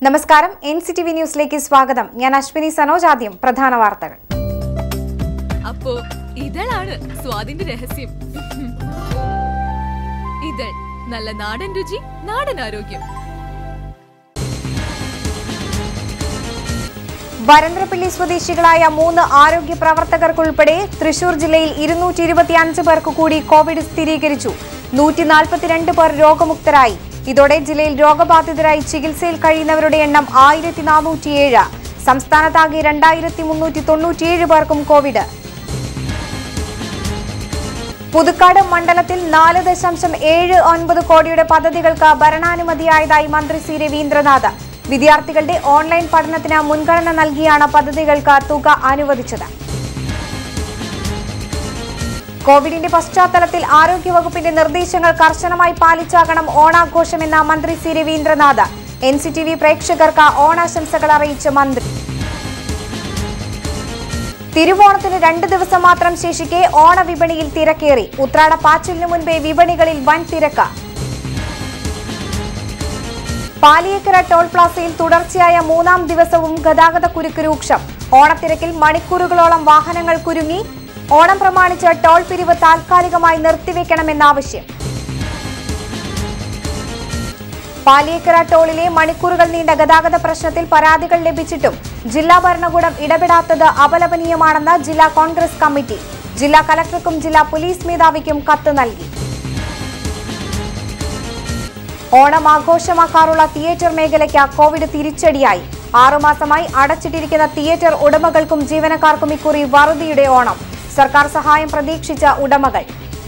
നമസ്കാരം N C T V ന്യൂസിലേക്ക് സ്വാഗതം ഞാൻ അശ്വിനി സനോജ് ആദ്യം പ്രധാന വാർത്തകൾ അപ്പോ ഇതളാണ് സ്വാദിന്റെ രഹസ്യം ഇതൾ നല്ല നാടൻ രുചി നാടൻ ആരോഗ്യം വരന്തരപ്പള്ളി സ്വദേശികളായ മൂന്ന് ആരോഗ്യ പ്രവർത്തകർക്കുൾപ്പെടെ തൃശൂർ ജില്ലയിൽ ഇരുന്നൂറ്റി ഇരുപത്തിയഞ്ച് പേർക്ക് കൂടി കോവിഡ് സ്ഥിരീകരിച്ചു നൂറ്റി നാൽപ്പത്തിരണ്ട് പേർ രോഗമുക്തരായി ഇതോടെ ജില്ലയിൽ രോഗബാധിതരായി ചികിത്സയിൽ കഴിയുന്നവരുടെ എണ്ണം ആയിരത്തി നാനൂറ്റിയേഴ് സംസ്ഥാനത്താകെ രണ്ടായിരത്തി മുന്നൂറ്റി തൊണ്ണൂറ്റിയേഴ് പേർക്കും കോവിഡ് പുതുക്കാട് മണ്ഡലത്തിൽ നാല് ദശാംശം ഏഴ് ഒൻപത് കോടിയുടെ പദ്ധതികൾക്ക് ഭരണാനുമതിയായതായി മന്ത്രി സി രവീന്ദ്രനാഥ് വിദ്യാർത്ഥികളുടെ ഓൺലൈൻ പഠനത്തിന് മുൻഗണന നൽകിയാണ് പദ്ധതികൾക്ക് തുക അനുവദിച്ചത് കോവിഡിന്റെ പശ്ചാത്തലത്തിൽ ആരോഗ്യവകുപ്പിന്റെ നിർദ്ദേശങ്ങൾ കർശനമായി പാലിച്ചാകണം ഓണാഘോഷമെന്ന മന്ത്രി C Ravindranath N C T V പ്രേക്ഷകർക്ക് ഓണാശംസകൾ അറിയിച്ച മന്ത്രി തിരുവോണത്തിന് രണ്ട് ദിവസം മാത്രം ശേഷിക്കെ ഓണവിപണിയിൽ തിരക്കേറി ഉത്രാട പാച്ചിലിനു മുൻപേ വിപണികളിൽ വൻ തിരക്ക് പാലിയേക്കര ടോൾ പ്ലാസയിൽ തുടർച്ചയായ മൂന്നാം ദിവസവും ഗതാഗത കുരുക്ക് രൂക്ഷം ഓണത്തിരക്കിൽ മണിക്കൂറുകളോളം വാഹനങ്ങൾ കുരുങ്ങി ഓണം പ്രമാണിച്ച് ടോൾ പിരിവ് താൽക്കാലികമായി നിർത്തിവെക്കണമെന്നാവശ്യം പാലിയേക്കര ടോളിലെ മണിക്കൂറുകൾ നീണ്ട ഗതാഗത പ്രശ്നത്തിൽ പരാതികൾ ലഭിച്ചിട്ടും ജില്ലാ ഭരണകൂടം ഇടപെടാത്തത് അപലപനീയമാണെന്ന് ജില്ലാ കോൺഗ്രസ് കമ്മിറ്റി ജില്ലാ കലക്ടർക്കും ജില്ലാ പോലീസ് മേധാവിക്കും കത്ത് നൽകി ഓണം ആഘോഷമാക്കാറുള്ള തിയേറ്റർ മേഖലയ്ക്ക് കോവിഡ് തിരിച്ചടിയായി ആറുമാസമായി അടച്ചിട്ടിരിക്കുന്ന തിയേറ്റർ ഉടമകൾക്കും ജീവനക്കാർക്കും ഇക്കുറി വറുതിയുടെ ഓണം സർക്കാർ സഹായം പ്രതീക്ഷിച്ച ഉടമകൾ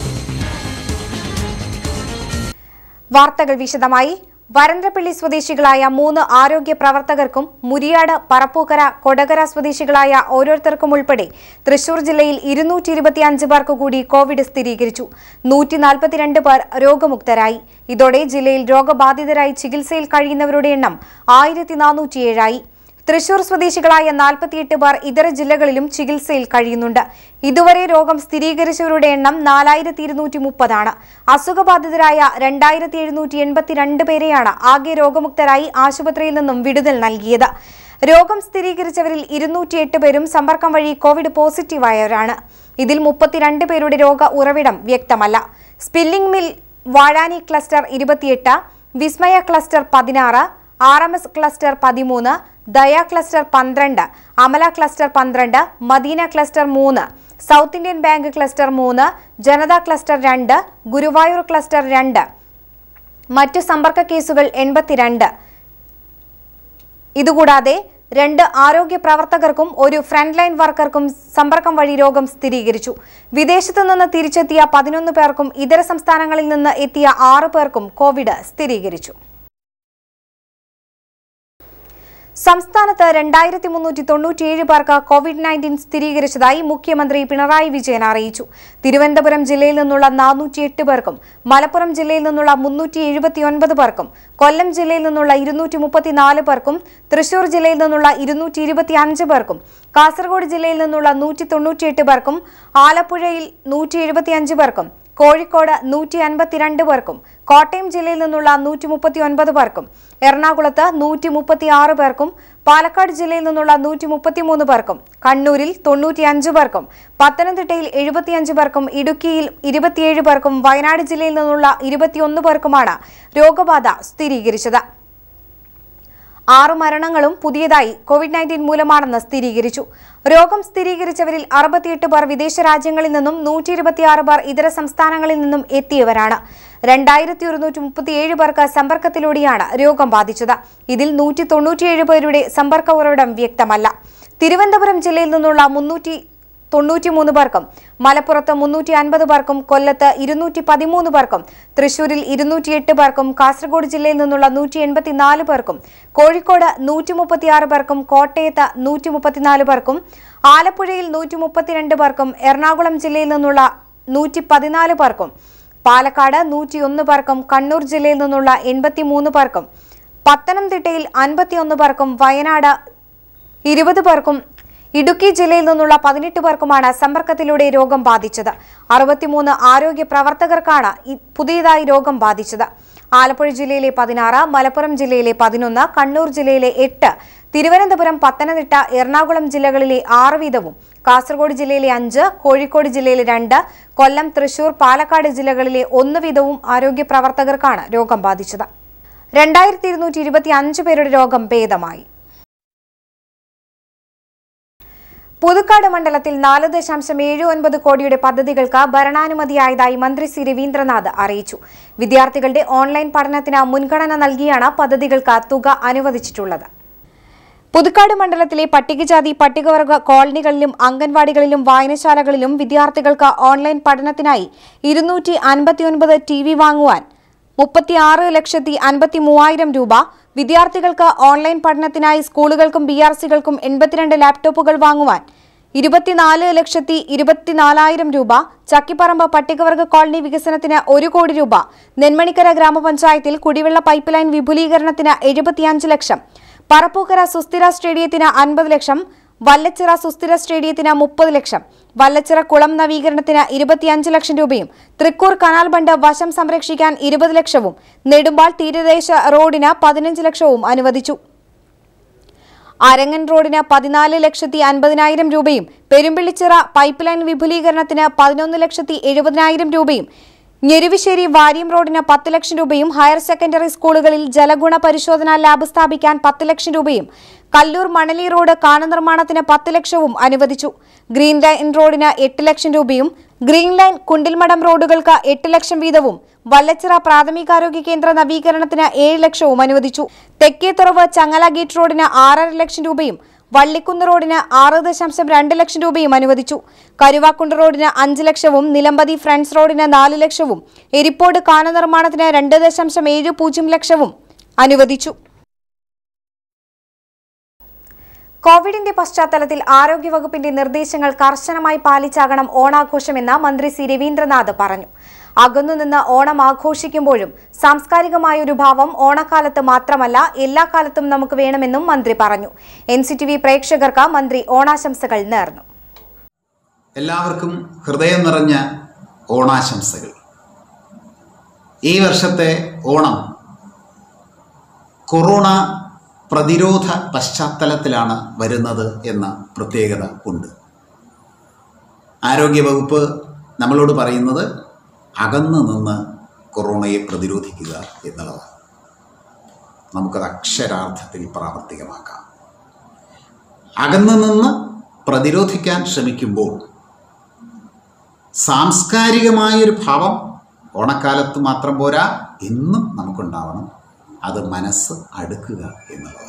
വാർത്തകൾ വിശദമായി വരന്തരപ്പള്ളി സ്വദേശികളായ മൂന്ന് ആരോഗ്യ പ്രവർത്തകർക്കും മുരിയാട് പറപ്പൂക്കര കൊടകര സ്വദേശികളായ ഓരോരുത്തർക്കും ഉൾപ്പെടെ തൃശൂർ ജില്ലയിൽ ഇരുന്നൂറ്റി ഇരുപത്തിയഞ്ച് പേർക്ക് കൂടി കോവിഡ് സ്ഥിരീകരിച്ചു നൂറ്റി നാൽപ്പത്തിരണ്ട് പേർ രോഗമുക്തരായി ഇതോടെ ജില്ലയിൽ രോഗബാധിതരായി ചികിത്സയിൽ കഴിയുന്നവരുടെ എണ്ണം ആയിരത്തി നാനൂറ്റിയേഴായി തൃശൂർ സ്വദേശികളായ നാൽപ്പത്തിയെട്ട് പേർ ഇതര ജില്ലകളിലും ചികിത്സയിൽ കഴിയുന്നുണ്ട് ഇതുവരെ രോഗം സ്ഥിരീകരിച്ചവരുടെ എണ്ണം നാലായിരത്തി ഇരുന്നൂറ്റി മുപ്പതാണ് അസുഖബാധിതരായ രണ്ടായിരത്തി എഴുന്നൂറ്റി എൺപത്തിരണ്ട് പേരെയാണ് ആകെ രോഗമുക്തരായി ആശുപത്രിയിൽ നിന്നും വിടുതൽ നൽകിയത് രോഗം സ്ഥിരീകരിച്ചവരിൽ ഇരുന്നൂറ്റിയെട്ട് പേരും സമ്പർക്കം വഴി കോവിഡ് പോസിറ്റീവായവരാണ് ഇതിൽ മുപ്പത്തിരണ്ട് പേരുടെ രോഗ ഉറവിടം വ്യക്തമല്ല സ്പില്ലിംഗ് മിൽ വാഴാനി ക്ലസ്റ്റർ ഇരുപത്തിയെട്ട് വിസ്മയ ക്ലസ്റ്റർ പതിനാറ് ആർ എം എസ് ക്ലസ്റ്റർ പതിമൂന്ന് ദയ ക്ലസ്റ്റർ പന്ത്രണ്ട് അമല ക്ലസ്റ്റർ പന്ത്രണ്ട് മദീന ക്ലസ്റ്റർ മൂന്ന് സൗത്ത് ഇന്ത്യൻ ബാങ്ക് ക്ലസ്റ്റർ മൂന്ന് ജനത ക്ലസ്റ്റർ രണ്ട് ഗുരുവായൂർ ക്ലസ്റ്റർ രണ്ട് മറ്റു സമ്പർക്ക കേസുകൾ എൺപത്തിരണ്ട് ഇതുകൂടാതെ രണ്ട് ആരോഗ്യ പ്രവർത്തകർക്കും ഒരു ഫ്രണ്ട് ലൈൻ വർക്കർക്കും സമ്പർക്കം വഴി രോഗം സ്ഥിരീകരിച്ചു വിദേശത്തു നിന്ന് തിരിച്ചെത്തിയ പതിനൊന്ന് പേർക്കും ഇതര സംസ്ഥാനങ്ങളിൽ നിന്ന് എത്തിയ ആറ് പേർക്കും കോവിഡ് സ്ഥിരീകരിച്ചു സംസ്ഥാനത്ത് രണ്ടായിരത്തി മുന്നൂറ്റി തൊണ്ണൂറ്റിയേഴ് പേർക്ക് കോവിഡ് നയൻറ്റീൻ സ്ഥിരീകരിച്ചതായി മുഖ്യമന്ത്രി പിണറായി വിജയൻ അറിയിച്ചു തിരുവനന്തപുരം ജില്ലയിൽ നിന്നുള്ള നാനൂറ്റിയെട്ട് പേർക്കും മലപ്പുറം ജില്ലയിൽ നിന്നുള്ള മുന്നൂറ്റി എഴുപത്തിയൊൻപത് പേർക്കും കൊല്ലം ജില്ലയിൽ നിന്നുള്ള ഇരുന്നൂറ്റി മുപ്പത്തിനാല് പേർക്കും തൃശൂർ ജില്ലയിൽ നിന്നുള്ള ഇരുന്നൂറ്റി ഇരുപത്തിയഞ്ച് പേർക്കും കാസർഗോഡ് ജില്ലയിൽ നിന്നുള്ള നൂറ്റി തൊണ്ണൂറ്റിയെട്ട് പേർക്കും ആലപ്പുഴയിൽ നൂറ്റി എഴുപത്തിയഞ്ച് പേർക്കും കോഴിക്കോട് നൂറ്റി അൻപത്തിരണ്ട് പേർക്കും കോട്ടയം ജില്ലയിൽ നിന്നുള്ള നൂറ്റി മുപ്പത്തി ഒൻപത് പേർക്കും എറണാകുളത്ത് നൂറ്റി മുപ്പത്തി ആറ് പേർക്കും പാലക്കാട് ജില്ലയിൽ നിന്നുള്ള നൂറ്റി മുപ്പത്തിമൂന്ന് പേർക്കും കണ്ണൂരിൽ തൊണ്ണൂറ്റിയഞ്ച് പേർക്കും പത്തനംതിട്ടയിൽ എഴുപത്തിയഞ്ച് പേർക്കും ഇടുക്കിയിൽ ഇരുപത്തിയേഴ് പേർക്കും വയനാട് ജില്ലയിൽ നിന്നുള്ള ഇരുപത്തിയൊന്ന് പേർക്കുമാണ് രോഗബാധ സ്ഥിരീകരിച്ചത് ആറ് മരണങ്ങളും പുതിയതായി കോവിഡ് നയൻറ്റീൻ മൂലമാണെന്ന് സ്ഥിരീകരിച്ചു രോഗം സ്ഥിരീകരിച്ചവരിൽ അറുപത്തിയെട്ട് പേർ വിദേശ രാജ്യങ്ങളിൽ നിന്നും നൂറ്റി ഇരുപത്തിയാറ് പേർ ഇതര സംസ്ഥാനങ്ങളിൽ നിന്നും എത്തിയവരാണ് രണ്ടായിരത്തി ഒരുന്നൂറ്റി മുപ്പത്തിയേഴ് പേർക്ക് സമ്പർക്കത്തിലൂടെയാണ് രോഗം ബാധിച്ചത് ഇതിൽ നൂറ്റി തൊണ്ണൂറ്റിയേഴ് പേരുടെ സമ്പർക്ക ഉറവിടം വ്യക്തമല്ല തിരുവനന്തപുരം ജില്ലയിൽ നിന്നുള്ള മുന്നൂറ്റി തൊണ്ണൂറ്റിമൂന്ന് പേർക്കും മലപ്പുറത്ത് മുന്നൂറ്റി അൻപത് പേർക്കും കൊല്ലത്ത് ഇരുന്നൂറ്റി പതിമൂന്ന് പേർക്കും തൃശൂരിൽ ഇരുന്നൂറ്റിയെട്ട് പേർക്കും കാസർഗോഡ് ജില്ലയിൽ നിന്നുള്ള നൂറ്റി എൺപത്തിനാല് പേർക്കും കോഴിക്കോട് നൂറ്റി മുപ്പത്തിയാറ് പേർക്കും കോട്ടയത്ത് നൂറ്റി മുപ്പത്തിനാല് പേർക്കും ആലപ്പുഴയിൽ നൂറ്റി മുപ്പത്തിരണ്ട് പേർക്കും എറണാകുളം ജില്ലയിൽ നിന്നുള്ള നൂറ്റി പതിനാല് പേർക്കും പാലക്കാട് നൂറ്റിയൊന്ന് പേർക്കും കണ്ണൂർ ജില്ലയിൽ നിന്നുള്ള എൺപത്തിമൂന്ന് പേർക്കും പത്തനംതിട്ടയിൽ അൻപത്തിയൊന്ന് പേർക്കും വയനാട് ഇരുപത് പേർക്കും ഇടുക്കി ജില്ലയിൽ നിന്നുള്ള പതിനെട്ട് പേർക്കുമാണ് സമ്പർക്കത്തിലൂടെ രോഗം ബാധിച്ചത് അറുപത്തിമൂന്ന് ആരോഗ്യ പ്രവർത്തകർക്കാണ് ഇ- പുതിയതായി രോഗം ബാധിച്ചത് ആലപ്പുഴ ജില്ലയിലെ പതിനാറ് മലപ്പുറം ജില്ലയിലെ പതിനൊന്ന് കണ്ണൂർ ജില്ലയിലെ എട്ട് തിരുവനന്തപുരം പത്തനംതിട്ട എറണാകുളം ജില്ലകളിലെ ആറ് വീതവും കാസർഗോഡ് ജില്ലയിലെ അഞ്ച് കോഴിക്കോട് ജില്ലയിലെ രണ്ട് കൊല്ലം തൃശൂർ പാലക്കാട് ജില്ലകളിലെ ഒന്ന് വീതവും ആരോഗ്യ പ്രവർത്തകർക്കാണ് രോഗം ബാധിച്ചത് രണ്ടായിരത്തി ഇരുന്നൂറ്റി ഇരുപത്തി അഞ്ച് പേരുടെ രോഗം ഭേദമായി പുതുക്കാട് മണ്ഡലത്തിൽ നാല് ദശാംശം ഏഴ് ഒൻപത് കോടിയുടെ പദ്ധതികൾക്ക് ഭരണാനുമതിയായതായി മന്ത്രി സി രവീന്ദ്രനാഥ് അറിയിച്ചു വിദ്യാർത്ഥികളുടെ ഓൺലൈൻ പഠനത്തിന് മുൻഗണന നൽകിയാണ് പദ്ധതികൾക്ക് തുക അനുവദിച്ചിട്ടുള്ളത് പുതുക്കാട് മണ്ഡലത്തിലെ പട്ടികജാതി പട്ടികവർഗ കോളനികളിലും അംഗൻവാടികളിലും വായനശാലകളിലും വിദ്യാർത്ഥികൾക്ക് ഓൺലൈൻ പഠനത്തിനായി ഇരുന്നൂറ്റി അൻപത്തിയൊൻപത് ടി വി വാങ്ങുവാൻ മുപ്പത്തിയാറ് ലക്ഷത്തി അൻപത്തി മൂവായിരം രൂപ വിദ്യാർത്ഥികൾക്ക് ഓൺലൈൻ പഠനത്തിനായി സ്കൂളുകൾക്കും ബി ആർ സികൾക്കും എൺപത്തിരണ്ട് ലാപ്ടോപ്പുകൾ വാങ്ങുവാൻ ഇരുപത്തിനാല് ലക്ഷത്തി ഇരുപത്തിനാലായിരം രൂപ ചക്കിപ്പറമ്പ് പട്ടികവർഗ കോളനി വികസനത്തിന് ഒരു കോടി രൂപ നെന്മണിക്കര ഗ്രാമപഞ്ചായത്തിൽ കുടിവെള്ള പൈപ്പ് ലൈൻ വിപുലീകരണത്തിന് എഴുപത്തിയഞ്ച് ലക്ഷം പറപ്പൂക്കര സുസ്ഥിര സ്റ്റേഡിയത്തിന് അൻപത് ലക്ഷം വല്ലച്ചിറ സുസ്ഥിര സ്റ്റേഡിയത്തിന് മുപ്പത് ലക്ഷം വല്ലച്ചിറ കുളം നവീകരണത്തിന് ഇരുപത്തിയഞ്ച് ലക്ഷം രൂപയും തൃക്കൂർ കനാൽ ബണ്ട് വശം സംരക്ഷിക്കാൻ ഇരുപത് ലക്ഷവും നെടുമ്പാൾ തീരദേശ റോഡിന് പതിനഞ്ച് ലക്ഷവും അനുവദിച്ചു അരങ്ങൻ റോഡിന് പതിനാല് ലക്ഷത്തി അൻപതിനായിരം രൂപയും പെരുമ്പിള്ളിച്ചിറ പൈപ്പ് ലൈൻ വിപുലീകരണത്തിന് പതിനൊന്ന് ലക്ഷത്തി എഴുപതിനായിരം രൂപയും ഞെരുവിശ്ശേരി വാര്യം റോഡിന് പത്ത് ലക്ഷം രൂപയും ഹയർ സെക്കൻഡറി സ്കൂളുകളിൽ ജലഗുണ പരിശോധനാ ലാബ് സ്ഥാപിക്കാൻ പത്ത് ലക്ഷം രൂപയും കല്ലൂർ മണലി റോഡ് കാണ നിർമ്മാണത്തിന് പത്ത് ലക്ഷവും അനുവദിച്ചു ഗ്രീൻ ലൈൻ റോഡിന് എട്ട് ലക്ഷം രൂപയും ഗ്രീൻ ലൈൻ കുണ്ടിൽമടം റോഡുകൾക്ക് എട്ട് ലക്ഷം വീതവും വല്ലച്ചിറ പ്രാഥമികാരോഗ്യ കേന്ദ്ര നവീകരണത്തിന് ഏഴ് ലക്ഷവും അനുവദിച്ചു തെക്കേത്തുറവ് ചങ്ങല ഗേറ്റ് റോഡിന് ആറര ലക്ഷം രൂപയും വള്ളിക്കുന്ന് റോഡിന് ആറ് ദശാംശം രണ്ട് ലക്ഷം രൂപയും അനുവദിച്ചു കരുവാക്കുണ്ട് റോഡിന് അഞ്ച് ലക്ഷവും നിലമ്പതി ഫ്രണ്ട്സ് റോഡിന് നാല് ലക്ഷവും എരിപ്പോട് കാന നിർമ്മാണത്തിന് രണ്ട് ദശാംശം ഏഴ് പൂജ്യം ലക്ഷവും അനുവദിച്ചു കോവിഡിന്റെ പശ്ചാത്തലത്തിൽ ആരോഗ്യവകുപ്പിന്റെ നിർദ്ദേശങ്ങൾ കർശനമായി പാലിച്ചാകണം ഓണാഘോഷമെന്ന് മന്ത്രി സി രവീന്ദ്രനാഥ് പറഞ്ഞു അകന്നുനിന്ന് ഓണം ആഘോഷിക്കുമ്പോഴും സാംസ്കാരികമായ ഒരു ഭാവം ഓണക്കാലത്ത് മാത്രമല്ല എല്ലാ കാലത്തും നമുക്ക് വേണമെന്നും മന്ത്രി പറഞ്ഞു എൻ സി ടി വി പ്രേക്ഷകർക്ക് മന്ത്രി ഓണാശംസകൾ നേർന്നു എല്ലാവർക്കും ഹൃദയം നിറഞ്ഞ ഓണാശംസകൾ ഈ വർഷത്തെ ഓണം കൊറോണ പ്രതിരോധ പശ്ചാത്തലത്തിലാണ് വരുന്നത് എന്ന പ്രത്യേകത ഉണ്ട് ആരോഗ്യവകുപ്പ് നമ്മളോട് പറയുന്നത് അകന്നു നിന്ന് കൊറോണയെ പ്രതിരോധിക്കുക എന്നുള്ളതാണ് നമുക്കത് അക്ഷരാർത്ഥത്തിൽ പ്രാവർത്തികമാക്കാം അകന്നു നിന്ന് പ്രതിരോധിക്കാൻ ശ്രമിക്കുമ്പോൾ സാംസ്കാരികമായൊരു ഭാവം ഓണക്കാലത്ത് മാത്രം പോരാ എന്നും നമുക്കുണ്ടാവണം അത് മനസ്സ് അടുക്കുക എന്നുള്ളതാണ്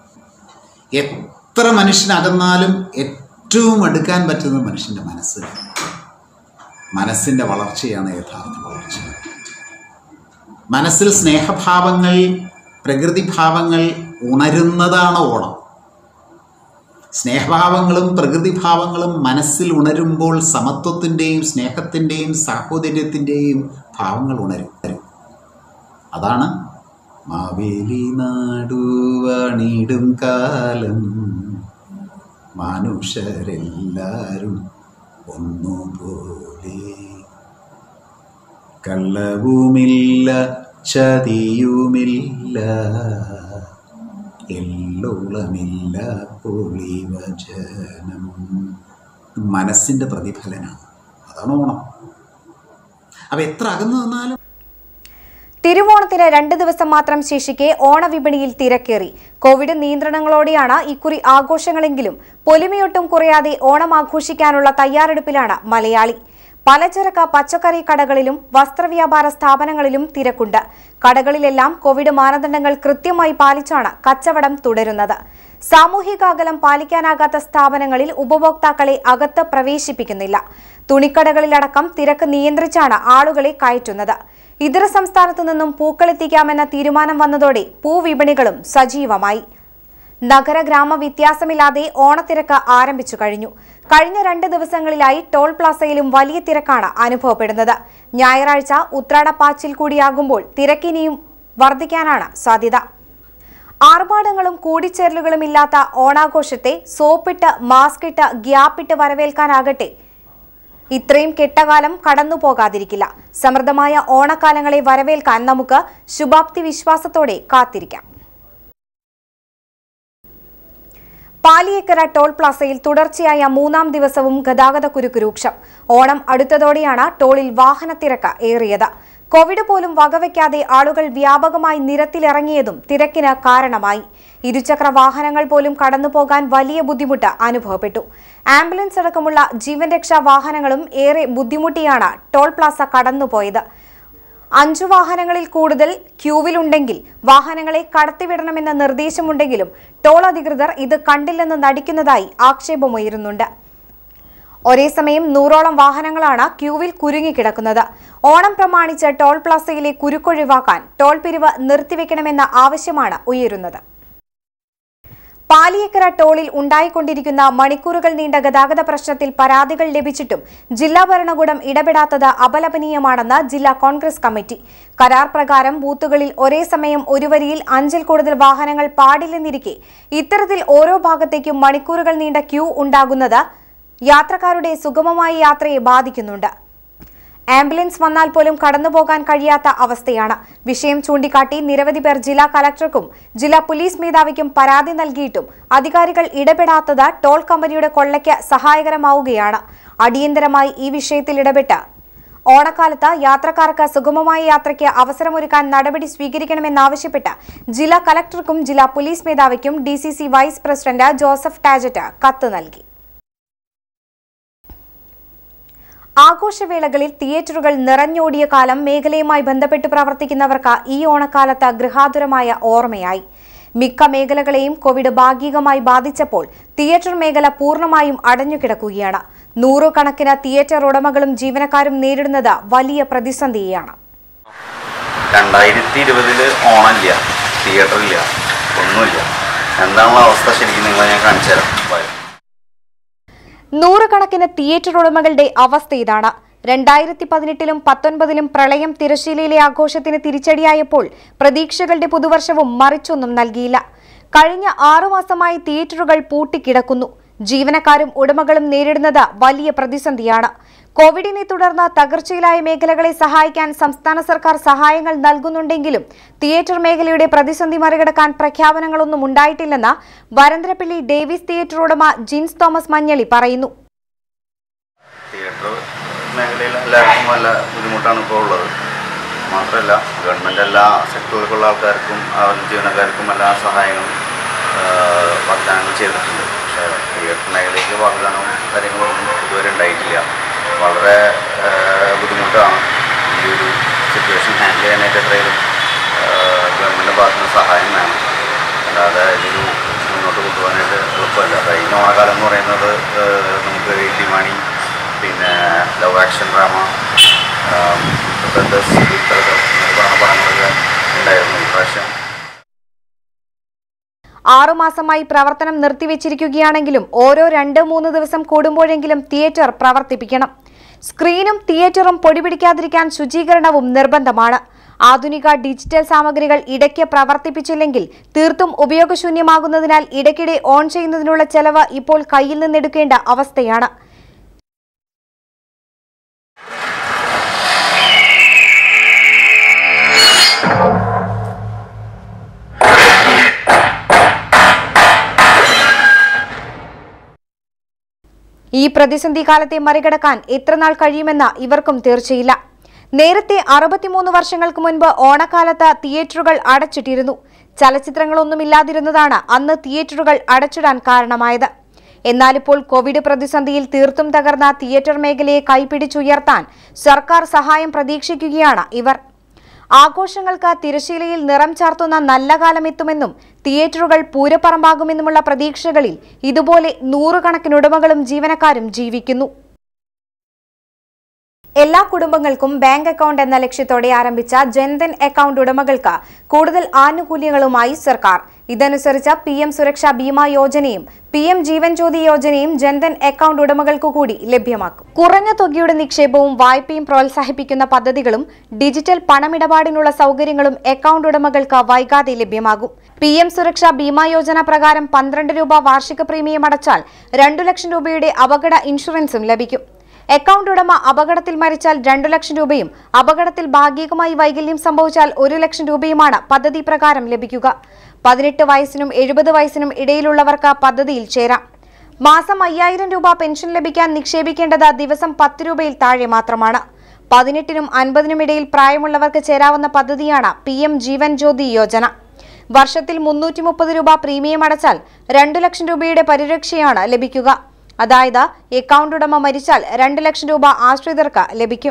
എത്ര മനുഷ്യനകന്നാലും ഏറ്റവും അടുക്കാൻ പറ്റുന്നത് മനുഷ്യൻ്റെ മനസ്സ് മനസ്സിൻ്റെ വളർച്ചയാണ് യഥാർത്ഥ വളർച്ച മനസ്സിൽ സ്നേഹഭാവങ്ങൾ പ്രകൃതിഭാവങ്ങൾ ഉണരുന്നതാണ് ഓണം സ്നേഹഭാവങ്ങളും പ്രകൃതിഭാവങ്ങളും മനസ്സിൽ ഉണരുമ്പോൾ സമത്വത്തിൻ്റെയും സ്നേഹത്തിൻ്റെയും സാഹോദര്യത്തിൻ്റെയും ഭാവങ്ങൾ ഉണരും അതാണ് മാവേലി നാടുവാണിടും കാലം മനുഷ്യരെല്ലാരും ഒന്നുപോലെ കള്ളവുമില്ല ചതിയുമില്ല എല്ലോളമില്ല പൊളിവചനം മനസ്സിൻ്റെ പ്രതിഫലനാണ് അതാണ് ഓണം അപ്പം എത്ര അകന്നു നിന്നാലും തിരുവോണത്തിന് രണ്ട് ദിവസം മാത്രം ശേഷിക്കെ ഓണവിപണിയിൽ തിരക്കേറി കോവിഡ് നിയന്ത്രണങ്ങളോടെയാണ് ഇക്കുറി ആഘോഷങ്ങളെങ്കിലും പൊലിമയൊട്ടും കുറയാതെ ഓണം ആഘോഷിക്കാനുള്ള തയ്യാറെടുപ്പിലാണ് മലയാളി പലചരക്ക് പച്ചക്കറി കടകളിലും വസ്ത്രവ്യാപാര സ്ഥാപനങ്ങളിലും തിരക്കുണ്ട് കടകളിലെല്ലാം കോവിഡ് മാനദണ്ഡങ്ങൾ കൃത്യമായി പാലിച്ചാണ് കച്ചവടം തുടരുന്നത് സാമൂഹിക അകലം പാലിക്കാനാകാത്ത സ്ഥാപനങ്ങളിൽ ഉപഭോക്താക്കളെ അകത്ത് പ്രവേശിപ്പിക്കുന്നില്ല തുണിക്കടകളിലടക്കം തിരക്ക് നിയന്ത്രിച്ചാണ് ആളുകളെ കയറ്റുന്നത് ഇതര സംസ്ഥാനത്തു നിന്നും പൂക്കളെത്തിക്കാമെന്ന തീരുമാനം വന്നതോടെ പൂവിപണികളും സജീവമായി നഗര ഗ്രാമ വ്യത്യാസമില്ലാതെ ഓണത്തിരക്ക് ആരംഭിച്ചു കഴിഞ്ഞു കഴിഞ്ഞ രണ്ട് ദിവസങ്ങളിലായി ടോൾ പ്ലാസയിലും വലിയ തിരക്കാണ് അനുഭവപ്പെടുന്നത് ഞായറാഴ്ച ഉത്രാടപ്പാച്ചിൽ കൂടിയാകുമ്പോൾ തിരക്കിനിയും വർദ്ധിക്കാനാണ് സാധ്യത ആർഭാടങ്ങളും കൂടിച്ചേരലുകളും ഇല്ലാത്ത ഓണാഘോഷത്തെ സോപ്പിട്ട് മാസ്കിട്ട് ഗ്യാപ്പിട്ട് വരവേൽക്കാനാകട്ടെ ഇത്രയും കെട്ടകാലം കടന്നു പോകാതിരിക്കില്ല സമൃദ്ധമായ ഓണക്കാലങ്ങളെ വരവേൽക്കാൻ നമുക്ക് ശുഭാപ്തി വിശ്വാസത്തോടെ കാത്തിരിക്കാം പാലിയേക്കര ടോൾ പ്ലാസയിൽ തുടർച്ചയായ മൂന്നാം ദിവസവും ഗതാഗത കുരുക്ക് രൂക്ഷം ഓണം അടുത്തതോടെയാണ് ടോളിൽ വാഹനത്തിരക്ക് ഏറിയത് കോവിഡ് പോലും വകവയ്ക്കാതെ ആളുകൾ വ്യാപകമായി നിരത്തിലിറങ്ങിയതും തിരക്കിന് കാരണമായി ഇരുചക്ര വാഹനങ്ങൾ പോലും കടന്നുപോകാൻ വലിയ ബുദ്ധിമുട്ട് അനുഭവപ്പെട്ടു ആംബുലൻസ് അടക്കമുള്ള ജീവൻ രക്ഷാ വാഹനങ്ങളും ഏറെ ബുദ്ധിമുട്ടിയാണ് ടോൾ പ്ലാസ കടന്നുപോയത് അഞ്ചു വാഹനങ്ങളിൽ കൂടുതൽ ക്യൂവിലുണ്ടെങ്കിൽ വാഹനങ്ങളെ കടത്തിവിടണമെന്ന നിർദ്ദേശമുണ്ടെങ്കിലും ടോൾ അധികൃതർ ഇത് കണ്ടില്ലെന്ന് നടിക്കുന്നതായി ആക്ഷേപമുയരുന്നുണ്ട് ഒരേ സമയം നൂറോളം വാഹനങ്ങളാണ് ക്യൂവിൽ കുരുങ്ങിക്കിടക്കുന്നത് ഓണം പ്രമാണിച്ച് ടോൾ പ്ലാസയിലെ കുരുക്കൊഴിവാക്കാൻ ടോൾ പിരിവ് നിർത്തിവെക്കണമെന്ന ആവശ്യമാണ് ഉയരുന്നത് പാലിയേക്കര ടോളിൽ ഉണ്ടായിക്കൊണ്ടിരിക്കുന്ന മണിക്കൂറുകൾ നീണ്ട ഗതാഗത പ്രശ്നത്തിൽ പരാതികൾ ലഭിച്ചിട്ടും ജില്ലാ ഭരണകൂടം ഇടപെടാത്തത് അപലപനീയമാണെന്ന് ജില്ലാ കോൺഗ്രസ് കമ്മിറ്റി കരാർ പ്രകാരം ബൂത്തുകളിൽ ഒരേ സമയം ഒരു വരിയിൽ അഞ്ചിൽ കൂടുതൽ വാഹനങ്ങൾ പാടില്ലെന്നിരിക്കെ ഇത്തരത്തിൽ ഓരോ ഭാഗത്തേക്കും മണിക്കൂറുകൾ നീണ്ട ക്യൂ ഉണ്ടാകുന്നത് യാത്രക്കാരുടെ സുഗമമായ യാത്രയെ ബാധിക്കുന്നുണ്ട് ആംബുലൻസ് വന്നാൽ പോലും കടന്നുപോകാൻ കഴിയാത്ത അവസ്ഥയാണ് വിഷയം ചൂണ്ടിക്കാട്ടി നിരവധി പേർ ജില്ലാ കലക്ടർക്കും ജില്ലാ പോലീസ് മേധാവിക്കും പരാതി നൽകിയിട്ടും അധികാരികൾ ഇടപെടാത്തത് ടോൾ കമ്പനിയുടെ കൊള്ളയ്ക്ക് സഹായകരമാവുകയാണ് അടിയന്തരമായി ഈ വിഷയത്തിൽ ഇടപെട്ട് ഓണക്കാലത്ത് യാത്രക്കാർക്ക് സുഗമമായ യാത്രയ്ക്ക് അവസരമൊരുക്കാൻ നടപടി സ്വീകരിക്കണമെന്നാവശ്യപ്പെട്ട് ജില്ലാ കലക്ടർക്കും ജില്ലാ പോലീസ് മേധാവിക്കും D vice president Joseph Tajet കത്ത് നൽകി ആഘോഷവേളകളിൽ തിയേറ്ററുകൾ നിറഞ്ഞോടിയ കാലം മേഖലയുമായി ബന്ധപ്പെട്ട് പ്രവർത്തിക്കുന്നവർക്ക് ഈ ഓണക്കാലത്ത് ഗൃഹാതുരമായ ഓർമ്മയായി മിക്ക മേഖലകളെയും കോവിഡ് ഭാഗികമായി ബാധിച്ചപ്പോൾ തിയേറ്റർ മേഖല പൂർണ്ണമായും അടഞ്ഞുകിടക്കുകയാണ് നൂറുകണക്കിന് തിയേറ്റർ ഉടമകളും ജീവനക്കാരും നേരിടുന്നത് വലിയ പ്രതിസന്ധിയാണ് രണ്ടായിരത്തി ഇരുപതില് ഓണമില്ല തിയേറ്ററില്ല ഒന്നുമില്ല എന്താണുള്ള അവസ്ഥ ശരിക്കും നിങ്ങളെ ഞാൻ കാണിച്ചു തരാം ബൈ. നൂറുകണക്കിന് തിയേറ്റർ ഉടമകളുടെ അവസ്ഥ ഇതാണ് രണ്ടായിരത്തി പതിനെട്ടിലും പത്തൊൻപതിലും പ്രളയം തിരശ്ശീലയിലെ ആഘോഷത്തിന് തിരിച്ചടിയായപ്പോൾ പ്രതീക്ഷകളുടെ പുതുവർഷവും മറിച്ചൊന്നും നൽകിയില്ല കഴിഞ്ഞ ആറുമാസമായി തിയേറ്ററുകൾ പൂട്ടിക്കിടക്കുന്നു ജീവനക്കാരും ഉടമകളും നേരിടുന്നത് വലിയ പ്രതിസന്ധിയാണ് കോവിഡിനെ തുടർന്ന് തകർച്ചയിലായ മേഖലകളെ സഹായിക്കാൻ സംസ്ഥാന സർക്കാർ സഹായങ്ങൾ നൽകുന്നുണ്ടെങ്കിലും തിയേറ്റർ മേഖലയുടെ പ്രതിസന്ധി മറികടക്കാൻ പ്രഖ്യാപനങ്ങളൊന്നും ഉണ്ടായിട്ടില്ലെന്ന് വരന്തരപ്പള്ളി ഡേവിസ് തിയേറ്റർ ഉടമ ജിൻസ് തോമസ് മഞ്ഞളി പറയുന്നു തിയേറ്റർ മേഖലയിൽ എല്ലാവർക്കും നല്ല ബുദ്ധിമുട്ടാണ് ഇപ്പോൾ ഉള്ളത് മാത്രമല്ല ഗവൺമെൻറ് എല്ലാ സെക്ടറിലുള്ള ആൾക്കാർക്കും അവരുടെ ജീവനക്കാർക്കും എല്ലാ സഹായങ്ങളും ആ, വാഗ്ദാനങ്ങൾ ചെയ്തിട്ടുണ്ട് പക്ഷേ തിയേറ്റർ മേഖലയ്ക്ക് വാഗ്ദാനവും കാര്യങ്ങളൊന്നും ഇതുവരെ ഉണ്ടായിട്ടില്ല വളരെ ആ, ബുദ്ധിമുട്ടാണ് ഈ ഒരു സിറ്റുവേഷൻ ഹാൻഡിൽ ചെയ്യാനായിട്ട് എത്രയും ഗവൺമെൻറ് ഭാഗത്തു നിന്ന് സഹായം വേണം അല്ലാതെ ഇതൊരു മുന്നോട്ട് കൊണ്ടുപോകാനായിട്ട് എളുപ്പമല്ല കഴിഞ്ഞ ഓണക്കാലം എന്ന് പറയുന്നത് ആ, നമുക്ക് ഇടിമണി പിന്നെ ലവ് ആക്ഷൻ ഡ്രാമ ബ്രദേഴ്സ് പറഞ്ഞ പടങ്ങളൊക്കെ ഉണ്ടായിരുന്നു ഇപ്രാവശ്യം ആറുമാസമായി പ്രവർത്തനം നിർത്തിവെച്ചിരിക്കുകയാണെങ്കിലും ഓരോ രണ്ട് മൂന്ന് ദിവസം കൂടുമ്പോഴെങ്കിലും തിയേറ്റർ പ്രവർത്തിപ്പിക്കണം സ്ക്രീനും തിയേറ്ററും പൊടിപിടിക്കാതിരിക്കാൻ ശുചീകരണവും നിർബന്ധമാണ് ആധുനിക ഡിജിറ്റൽ സാമഗ്രികൾ ഇടയ്ക്ക് പ്രവർത്തിപ്പിച്ചില്ലെങ്കിൽ തീർത്തും ഉപയോഗശൂന്യമാകുന്നതിനാൽ ഇടയ്ക്കിടെ ഓൺ ചെയ്യുന്നതിനുള്ള ചെലവ് ഇപ്പോൾ കയ്യിൽ നിന്നെടുക്കേണ്ട അവസ്ഥയാണ് ഈ പ്രതിസന്ധി കാലത്തെ മറികടക്കാൻ എത്രനാൾ കഴിയുമെന്ന് ഇവർക്കും തീർച്ചയില്ല നേരത്തെ അറുപത്തിമൂന്ന് വർഷങ്ങൾക്ക് മുൻപ് ഓണക്കാലത്ത് തിയേറ്ററുകൾ അടച്ചിട്ടിരുന്നു ചലച്ചിത്രങ്ങളൊന്നുമില്ലാതിരുന്നതാണ് അന്ന് തിയേറ്ററുകൾ അടച്ചിടാൻ കാരണമായത് എന്നാലിപ്പോൾ കോവിഡ് പ്രതിസന്ധിയിൽ തീർത്തും തകർന്ന തിയേറ്റർ മേഖലയെ കൈപിടിച്ചുയർത്താൻ സർക്കാർ സഹായം പ്രതീക്ഷിക്കുകയാണ് ഇവർ ആഘോഷങ്ങൾക്ക് തിരശീലയിൽ നിറം ചാർത്തുന്ന നല്ല കാലം എത്തുമെന്നും തിയേറ്ററുകൾ പൂരപ്പറമ്പാകുമെന്നുമുള്ള പ്രതീക്ഷകളിൽ ഇതുപോലെ നൂറുകണക്കിന് ഉടമകളും ജീവനക്കാരും ജീവിക്കുന്നു എല്ലാ കുടുംബങ്ങൾക്കും ബാങ്ക് അക്കൗണ്ട് എന്ന ലക്ഷ്യത്തോടെ ആരംഭിച്ച ജൻധൻ അക്കൗണ്ട് ഉടമകൾക്ക് കൂടുതൽ ആനുകൂല്യങ്ങളുമായി സർക്കാർ ഇതനുസരിച്ച് പി എം സുരക്ഷാ ബീമാ യോജനയും പി എം ജീവൻ ജ്യോതി യോജനയും ജൻധൻ അക്കൗണ്ട് ഉടമകൾക്കു കൂടി ലഭ്യമാക്കും കുറഞ്ഞ തുകയുടെ നിക്ഷേപവും വായ്പയും പ്രോത്സാഹിപ്പിക്കുന്ന പദ്ധതികളും ഡിജിറ്റൽ പണമിടപാടിനുള്ള സൗകര്യങ്ങളും അക്കൗണ്ട് ഉടമകൾക്ക് വൈകാതെ ലഭ്യമാകും പി എം സുരക്ഷാ ബീമാ യോജന പ്രകാരം പന്ത്രണ്ട് രൂപ വാർഷിക പ്രീമിയം അടച്ചാൽ രണ്ടു ലക്ഷം രൂപയുടെ അപകട ഇൻഷുറൻസും ലഭിക്കും അക്കൗണ്ട് ഉടമ അപകടത്തിൽ മരിച്ചാൽ രണ്ടു ലക്ഷം രൂപയും അപകടത്തിൽ ഭാഗികമായി വൈകല്യം സംഭവിച്ചാൽ ഒരു ലക്ഷം രൂപയുമാണ് പദ്ധതി പ്രകാരം ലഭിക്കുക പതിനെട്ട് വയസ്സിനും എഴുപത് വയസ്സിനും ഇടയിലുള്ളവർക്ക് പദ്ധതിയിൽ ചേരാം മാസം അയ്യായിരം രൂപ പെൻഷൻ ലഭിക്കാൻ നിക്ഷേപിക്കേണ്ടത് ദിവസം പത്ത് രൂപയിൽ താഴെ മാത്രമാണ് പതിനെട്ടിനും അൻപതിനും ഇടയിൽ പ്രായമുള്ളവർക്ക് ചേരാവുന്ന പദ്ധതിയാണ് പി എം ജീവൻ ജ്യോതി യോജന വർഷത്തിൽ മുന്നൂറ്റി മുപ്പത് രൂപ പ്രീമിയം അടച്ചാൽ രണ്ടു ലക്ഷം രൂപയുടെ പരിരക്ഷയാണ് ലഭിക്കുക അതായത് അക്കൗണ്ട് ഉടമ മരിച്ചാൽ രണ്ട് ലക്ഷം രൂപ ആശ്രിതർക്ക് ലഭിക്കും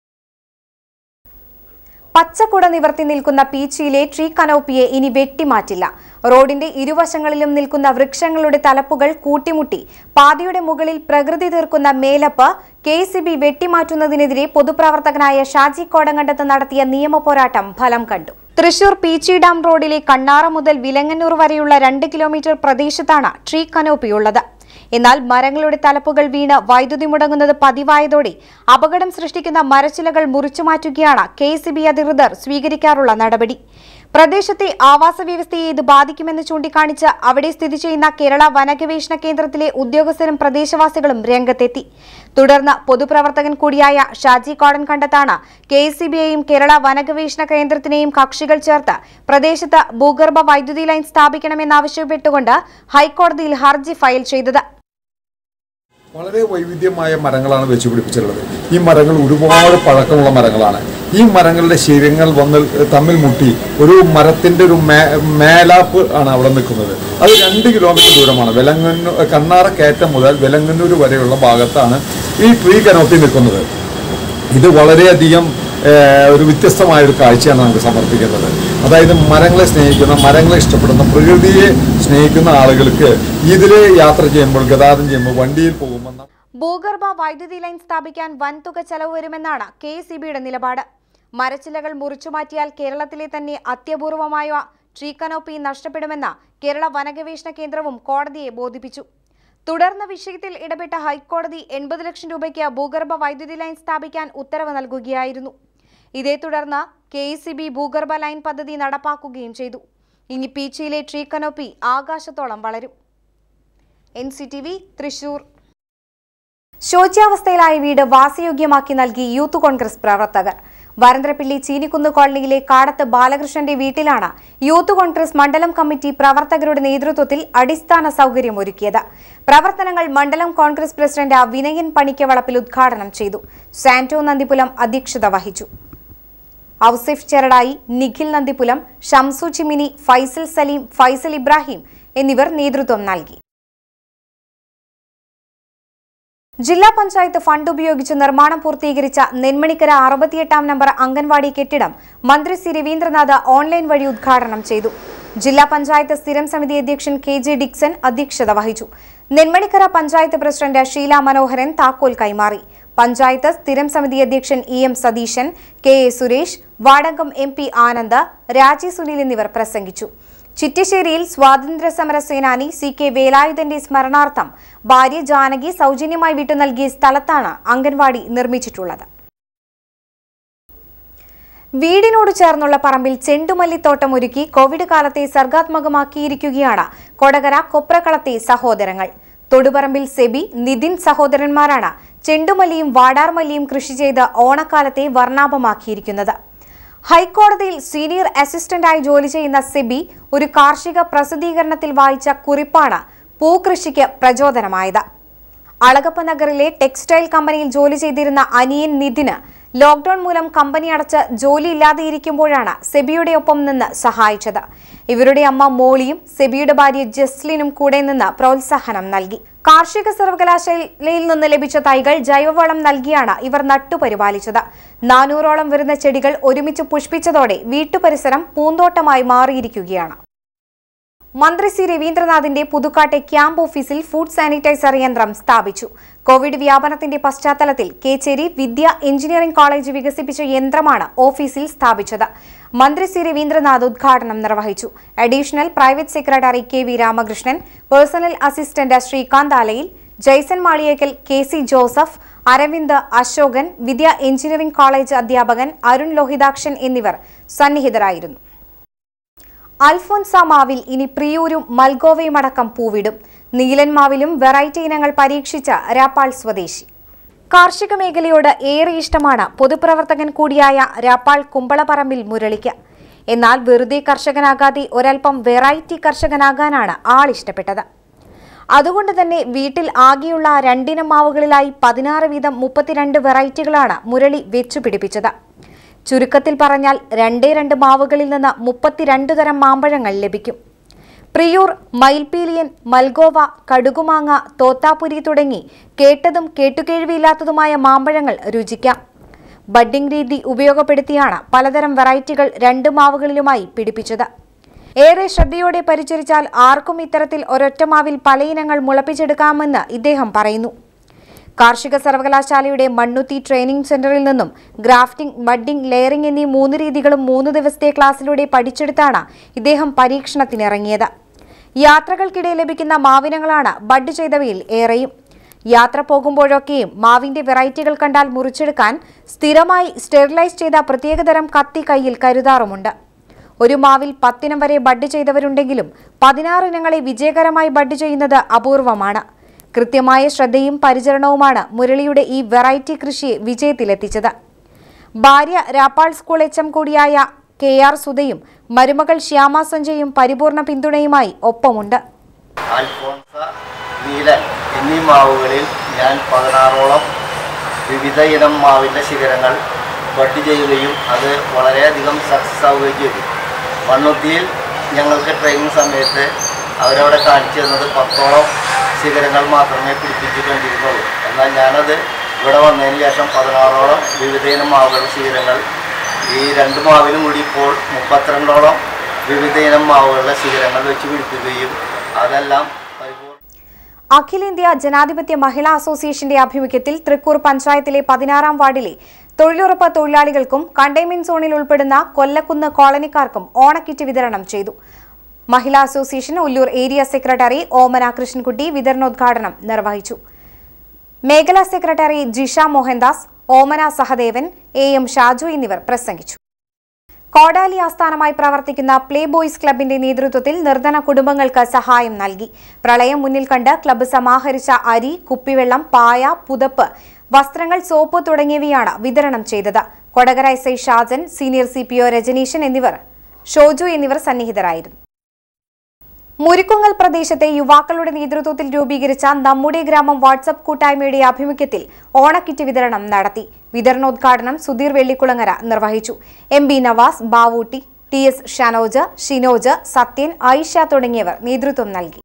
പച്ചക്കുട നിവർത്തി നിൽക്കുന്ന പീച്ചിയിലെ ട്രീ കനോപ്പിയെ ഇനി വെട്ടിമാറ്റില്ല റോഡിന്റെ ഇരുവശങ്ങളിലും നിൽക്കുന്ന വൃക്ഷങ്ങളുടെ തലപ്പുകൾ കൂട്ടിമുട്ടി പാതയുടെ മുകളിൽ പ്രകൃതി തീർക്കുന്ന മേലപ്പ് കെ സി ബി വെട്ടിമാറ്റുന്നതിനെതിരെ പൊതുപ്രവർത്തകനായ ഷാജി കോടങ്കണ്ടത്ത് നടത്തിയ നിയമ പോരാട്ടം ഫലം കണ്ടു തൃശൂർ പീച്ചി ഡാം റോഡിലെ കണ്ണാറ മുതൽ വിലങ്ങന്നൂർ വരെയുള്ള രണ്ട് കിലോമീറ്റർ പ്രദേശത്താണ് ട്രീ കനോപ്പിയുള്ളത് എന്നാൽ മരങ്ങളുടെ തലപ്പുകൾ വീണ് വൈദ്യുതി മുടങ്ങുന്നത് പതിവായതോടെ അപകടം സൃഷ്ടിക്കുന്ന മരച്ചിലകൾ മുറിച്ചുമാറ്റുകയാണ് കെ സി ബി അധികൃതർ സ്വീകരിക്കാറുള്ള നടപടി പ്രദേശത്തെ ആവാസ വ്യവസ്ഥയെ ഇത് ബാധിക്കുമെന്ന് ചൂണ്ടിക്കാണിച്ച് അവിടെ സ്ഥിതി ചെയ്യുന്ന കേരള വനഗവേഷണ കേന്ദ്രത്തിലെ ഉദ്യോഗസ്ഥരും പ്രദേശവാസികളും രംഗത്തെത്തി തുടർന്ന് പൊതുപ്രവർത്തകൻ കൂടിയായ ഷാജി കോടൻ കണ്ടെത്താണ് കെ സി ബിയെയും കേരള വനഗവേഷണ കേന്ദ്രത്തിനെയും കക്ഷികൾ ചേർത്ത് പ്രദേശത്ത് ഭൂഗർഭ വൈദ്യുതി ലൈൻ സ്ഥാപിക്കണമെന്നാവശ്യപ്പെട്ടുകൊണ്ട് ഹൈക്കോടതിയിൽ ഹർജി ഫയൽ ചെയ്തത് വളരെ വൈവിധ്യമായ മരങ്ങളാണ് വെച്ച് പിടിപ്പിച്ചിട്ടുള്ളത് ഈ മരങ്ങൾ ഒരുപാട് പഴക്കമുള്ള മരങ്ങളാണ് ഈ മരങ്ങളുടെ ശിരങ്ങൾ വന്ന് തമ്മിൽ മുട്ടി ഒരു മരത്തിന്റെ ഒരു മേ- മേലാപ്പ് ആണ് അവിടെ നിൽക്കുന്നത് അത് രണ്ട് കിലോമീറ്റർ ദൂരമാണ് വെലങ്ങന്നൂർ കണ്ണാറ കയറ്റം മുതൽ വെലങ്ങന്നൂർ വരെയുള്ള ഭാഗത്താണ് ഈ ട്രീ കനോപ്പി നിൽക്കുന്നത് ഇത് വളരെയധികം ഏഹ്, ഒരു വ്യത്യസ്തമായ ഒരു കാഴ്ചയാണ് നമുക്ക് സമർപ്പിക്കുന്നത് അതായത് മരങ്ങളെ സ്നേഹിക്കുന്ന മരങ്ങളെ ഇഷ്ടപ്പെടുന്ന പ്രകൃതിയെ സ്നേഹിക്കുന്ന ആളുകൾക്ക് ഇതിൽ യാത്ര ചെയ്യുമ്പോൾ ഗതാഗതം ചെയ്യുമ്പോൾ വണ്ടിയിൽ പോകുമ്പോൾ ന- ഭൂഗർഭ വൈദ്യുതി ലൈൻ സ്ഥാപിക്കാൻ വൻതുക ചെലവ് വരുമെന്നാണ് കെ സി ബിയുടെ നിലപാട് മരച്ചിലകൾ മുറിച്ചുമാറ്റിയാൽ കേരളത്തിലെ തന്നെ അത്യപൂർവമായ ട്രീ കനോപ്പി നഷ്ടപ്പെടുമെന്ന് കേരള വനഗവേഷണ കേന്ദ്രവും കോടതിയെ ബോധിപ്പിച്ചു തുടർന്ന് വിഷയത്തിൽ ഇടപെട്ട ഹൈക്കോടതി എൺപത് ലക്ഷം രൂപയ്ക്ക് ഭൂഗർഭ വൈദ്യുതി ലൈൻ സ്ഥാപിക്കാൻ ഉത്തരവ് നൽകുകയായിരുന്നു ഇതേ തുടർന്ന് കെ ഭൂഗർഭ ലൈൻ പദ്ധതി നടപ്പാക്കുകയും ചെയ്തു ഇനി പീച്ചിയിലെ ട്രീ കനോപ്പി ആകാശത്തോളം വളരും N C T V Thrissur ശോച്യാവസ്ഥയിലായ വീട് വാസയോഗ്യമാക്കി നൽകി യൂത്ത് കോൺഗ്രസ് പ്രവർത്തകർ വരന്തരപ്പിള്ളി ചീനിക്കുന്ന് കോളനിയിലെ കാടത്ത് ബാലകൃഷ്ണന്റെ വീട്ടിലാണ് യൂത്ത് കോൺഗ്രസ് മണ്ഡലം കമ്മിറ്റി പ്രവർത്തകരുടെ നേതൃത്വത്തിൽ അടിസ്ഥാന സൗകര്യം ഒരുക്കിയത് പ്രവർത്തനങ്ങൾ മണ്ഡലം കോൺഗ്രസ് പ്രസിഡന്റ് വിനയൻ പണിക്കവളപ്പിൽ ഉദ്ഘാടനം ചെയ്തു സാന്റോ നന്ദിപുലം അധ്യക്ഷത വഹിച്ചു ഔസിഫ് ചെറടായി നിഖിൽ നന്ദിപുലം ഷംസു ചിമിനി ഫൈസൽ സലീം ഫൈസൽ ഇബ്രാഹിം എന്നിവർ നേതൃത്വം നൽകി ജില്ലാ പഞ്ചായത്ത് ഫണ്ട് ഉപയോഗിച്ച് നിർമ്മാണം പൂർത്തീകരിച്ച നെന്മണിക്കര അറുപത്തിയെട്ടാം നമ്പർ അംഗൻവാടി കെട്ടിടം മന്ത്രി സി രവീന്ദ്രനാഥ് ഓൺലൈൻ വഴി ഉദ്ഘാടനം ചെയ്തു ജില്ലാ പഞ്ചായത്ത് സ്ഥിരം സമിതി അധ്യക്ഷൻ കെ ജെ ഡിക്സൺ അധ്യക്ഷത വഹിച്ചു നെന്മണിക്കര പഞ്ചായത്ത് പ്രസിഡന്റ് ഷീല മനോഹരൻ താക്കോൽ കൈമാറി പഞ്ചായത്ത് സ്ഥിരം സമിതി അധ്യക്ഷൻ E M Satheesan K A Suresh Vadakam M P Anand Raji Sunil എന്നിവർ പ്രസംഗിച്ചു ചിറ്റശ്ശേരിയിൽ സ്വാതന്ത്ര്യ സമര സേനാനി സി കെ വേലായുധന്റെ സ്മരണാർത്ഥം ഭാര്യ ജാനകി സൗജന്യമായി വിട്ടു നൽകിയ സ്ഥലത്താണ് അംഗൻവാടി നിർമ്മിച്ചിട്ടുള്ളത് വീടിനോട് ചേർന്നുള്ള പറമ്പിൽ ചെണ്ടുമല്ലിത്തോട്ടം ഒരുക്കി കോവിഡ് കാലത്തെ സർഗാത്മകമാക്കിയിരിക്കുകയാണ് കൊടകര കൊപ്രകളത്തെ സഹോദരങ്ങൾ തൊടുപറമ്പിൽ സെബി നിതിൻ സഹോദരന്മാരാണ് ചെണ്ടുമല്ലിയും വാടാർമല്ലിയും കൃഷി ചെയ്ത് ഓണക്കാലത്തെ വർണ്ണാഭമാക്കിയിരിക്കുന്നത് ഹൈക്കോടതിയിൽ സീനിയർ അസിസ്റ്റന്റായി ജോലി ചെയ്യുന്ന സെബി ഒരു കാർഷിക പ്രസിദ്ധീകരണത്തിൽ വായിച്ച കുറിപ്പാണ് പൂകൃഷിക്ക് പ്രചോദനമായത് അളഗപ്പ നഗറിലെ ടെക്സ്റ്റൈൽ കമ്പനിയിൽ ജോലി ചെയ്തിരുന്ന അനിയൻ നിതിന് ലോക്ഡൌൺ മൂലം കമ്പനി അടച്ച് ജോലിയില്ലാതെ ഇരിക്കുമ്പോഴാണ് സെബിയുടെ ഒപ്പം നിന്ന് സഹായിച്ചത് ഇവരുടെ അമ്മ മോളിയും സെബിയുടെ ഭാര്യ ജസ്ലിനും കൂടെ നിന്ന് പ്രോത്സാഹനം നൽകി കാർഷിക സർവകലാശാലയിൽ നിന്ന് ലഭിച്ച തൈകൾ ജൈവവളം നൽകിയാണ് ഇവർ നട്ടുപരിപാലിച്ചത് നാനൂറോളം വരുന്ന ചെടികൾ ഒരുമിച്ച് പുഷ്പിച്ചതോടെ വീട്ടുപരിസരം പൂന്തോട്ടമായി മാറിയിരിക്കുകയാണ് മന്ത്രി സി രവീന്ദ്രനാഥിന്റെ പുതുക്കാട്ടെ ക്യാമ്പ് ഓഫീസിൽ ഫുഡ് സാനിറ്റൈസർ യന്ത്രം സ്ഥാപിച്ചു കോവിഡ് വ്യാപനത്തിന്റെ പശ്ചാത്തലത്തിൽ കേച്ചേരി വിദ്യ എഞ്ചിനീയറിംഗ് കോളേജ് വികസിപ്പിച്ച യന്ത്രമാണ് ഓഫീസിൽ സ്ഥാപിച്ചത് മന്ത്രി സി രവീന്ദ്രനാഥ് ഉദ്ഘാടനം നിർവഹിച്ചു additional private secretary K V Ramakrishnan personal assistant Srikanth Alayil Jaison Maliyekkal K C Joseph Aravind Ashokan Vidya engineering college അധ്യാപകൻ അരുൺ ലോഹിതാക്ഷൻ എന്നിവർ സന്നിഹിതരായിരുന്നു അൽഫോൻസ മാവിൽ ഇനി പ്രിയൂരും മൽഗോവയും അടക്കം പൂവിടും നീലൻ മാവിലും വെറൈറ്റി ഇനങ്ങൾ പരീക്ഷിച്ച രാപ്പാൾ സ്വദേശി കാർഷിക മേഖലയോട് ഏറെ ഇഷ്ടമാണ് പൊതുപ്രവർത്തകൻ കൂടിയായ രാപ്പാൾ കുമ്പളപ്പറമ്പിൽ മുരളിക്ക് എന്നാൽ വെറുതെ കർഷകനാകാതെ ഒരൽപ്പം വെറൈറ്റി കർഷകനാകാനാണ് ആൾ ഇഷ്ടപ്പെട്ടത് അതുകൊണ്ട് തന്നെ വീട്ടിൽ ആകെയുള്ള രണ്ടിനം മാവുകളിലായി പതിനാറ് വീതം മുപ്പത്തിരണ്ട് വെറൈറ്റികളാണ് മുരളി വെച്ചുപിടിപ്പിച്ചത് ചുരുക്കത്തിൽ പറഞ്ഞാൽ രണ്ടേ രണ്ട് മാവുകളിൽ നിന്ന് മുപ്പത്തിരണ്ട് തരം മാമ്പഴങ്ങൾ ലഭിക്കും പ്രിയൂർ മയിൽപീലിയൻ മൽഗോവ കടുകുമാങ്ങ തോത്താപുരി തുടങ്ങി കേട്ടതും കേട്ടുകേഴ്വിയില്ലാത്തതുമായ മാമ്പഴങ്ങൾ രുചിക്കാം ബഡ്ഡിംഗ് രീതി ഉപയോഗപ്പെടുത്തിയാണ് പലതരം വെറൈറ്റികൾ രണ്ട് മാവുകളിലുമായി പിടിപ്പിച്ചത് ഏറെ ശ്രദ്ധയോടെ പരിചരിച്ചാൽ ആർക്കും ഇത്തരത്തിൽ ഒരൊറ്റ മാവിൽ പലയിനങ്ങൾ മുളപ്പിച്ചെടുക്കാമെന്ന് ഇദ്ദേഹം പറയുന്നു കാർഷിക സർവകലാശാലയുടെ മണ്ണുത്തി ട്രെയിനിംഗ് സെന്ററിൽ നിന്നും ഗ്രാഫ്റ്റിംഗ് ബഡ്ഡിംഗ് ലെയറിംഗ് എന്നീ മൂന്ന് രീതികളും മൂന്ന് ദിവസത്തെ ക്ലാസ്സിലൂടെ പഠിച്ചെടുത്താണ് ഇദ്ദേഹം പരീക്ഷണത്തിനിറങ്ങിയത് യാത്രകൾക്കിടെ ലഭിക്കുന്ന മാവിനങ്ങളാണ് ബഡ് ചെയ്തവയിൽ ഏറെയും യാത്ര പോകുമ്പോഴൊക്കെയും മാവിന്റെ വെറൈറ്റികൾ കണ്ടാൽ മുറിച്ചെടുക്കാൻ സ്ഥിരമായി സ്റ്റെറിലൈസ് ചെയ്ത പ്രത്യേകതരം കത്തി കയ്യിൽ കരുതാറുമുണ്ട് ഒരു മാവിൽ പത്തിനം വരെ ബഡ് ചെയ്തവരുണ്ടെങ്കിലും പതിനാറ് ഇനങ്ങളെ വിജയകരമായി ബഡ് ചെയ്യുന്നത് അപൂർവമാണ് കൃത്യമായ ശ്രദ്ധയും പരിചരണവുമാണ് മുരളിയുടെ ഈ വെറൈറ്റി കൃഷിയെ വിജയത്തിലെത്തിച്ചത് ഭാര്യ രാപ്പാൾ സ്കൂൾ എച്ച് എം കൂടിയായ കെ ആർ സുധയും മരുമകൾ ശ്യാമ സഞ്ജയും പരിപൂർണ പിന്തുണയുമായി ഒപ്പമുണ്ട് അൽഫോൺസ നീലൻ എന്നീ മാവുകളിൽ ഞാൻ പതിനാറോളം വിവിധ ഇനം മാവിൻ്റെ ശിഖരങ്ങൾ ബഡ് ചെയ്യുകയും അത് വളരെയധികം സക്സസ് ആവുകയും ചെയ്തു മണ്ണുത്തിയിൽ ഞങ്ങൾക്ക് ട്രെയിനിങ് സമയത്ത് അവരവിടെ കാണിച്ചു തന്നത് പത്തോളം ശിഖരങ്ങൾ മാത്രമേ പിടിപ്പിച്ചു കണ്ടിരുന്നുള്ളൂ എന്നാൽ ഞാനത് ഇവിടെ വന്നതിന് ശേഷം പതിനാറോളം വിവിധ ഇനം മാവുകളുടെ ശിഖരങ്ങൾ ഈ രണ്ട് മാവിനും കൂടി ഇപ്പോൾ മുപ്പത്തിരണ്ടോളം വിവിധ ഇനം മാവുകളുടെ ശിഖരങ്ങൾ വെച്ച് പിടിപ്പിക്കുകയും അതെല്ലാം പരിപൂർണ്ണ അഖിലേന്ത്യാ ജനാധിപത്യ മഹിളാ അസോസിയേഷന്റെ ആഭിമുഖ്യത്തിൽ തൃക്കൂർ പഞ്ചായത്തിലെ പതിനാറാം വാർഡിലെ തൊഴിലുറപ്പ് തൊഴിലാളികൾക്കും കണ്ടെയ്ൻമെന്റ് സോണിൽ ഉൾപ്പെടുന്ന കൊല്ലക്കുന്ന് കോളനിക്കാർക്കും ഓണക്കിറ്റ് വിതരണം ചെയ്തു Mahila association Ullur area secretary Omana Krishnankutty വിതരണോദ്ഘാടനം നിർവഹിച്ചു മേഖലാ secretary Jisha Mohandas Omana Sahadevan A M Shaju എന്നിവർ പ്രസംഗിച്ചു കോടാലി ആസ്ഥാനമായി പ്രവർത്തിക്കുന്ന പ്ലേ ബോയ്സ് ക്ലബിന്റെ നേതൃത്വത്തിൽ നിർധന കുടുംബങ്ങൾക്ക് സഹായം നൽകി പ്രളയം മുന്നിൽ കണ്ട് ക്ലബ്ബ് സമാഹരിച്ച അരി കുപ്പിവെള്ളം പായ പുതപ്പ് വസ്ത്രങ്ങൾ സോപ്പ് തുടങ്ങിയവയാണ് വിതരണം ചെയ്തത് Kodakara S I Shajan senior C P O Rajaneeshan എന്നിവർ ഷോജു എന്നിവർ സന്നിഹിതരായിരുന്നു മുരിക്കുങ്ങൽ പ്രദേശത്തെ യുവാക്കളുടെ നേതൃത്വത്തിൽ രൂപീകരിച്ച നമ്മുടെ ഗ്രാമം വാട്സപ്പ് കൂട്ടായ്മയുടെ ആഭിമുഖ്യത്തിൽ ഓണക്കിറ്റ് വിതരണം നടത്തി വിതരണോദ്ഘാടനം സുധീർ വെള്ളിക്കുളങ്ങര നിർവഹിച്ചു M B Navas Bavootty T S Shanoj Shinoj Sathyan Aisha തുടങ്ങിയവർ നേതൃത്വം നൽകി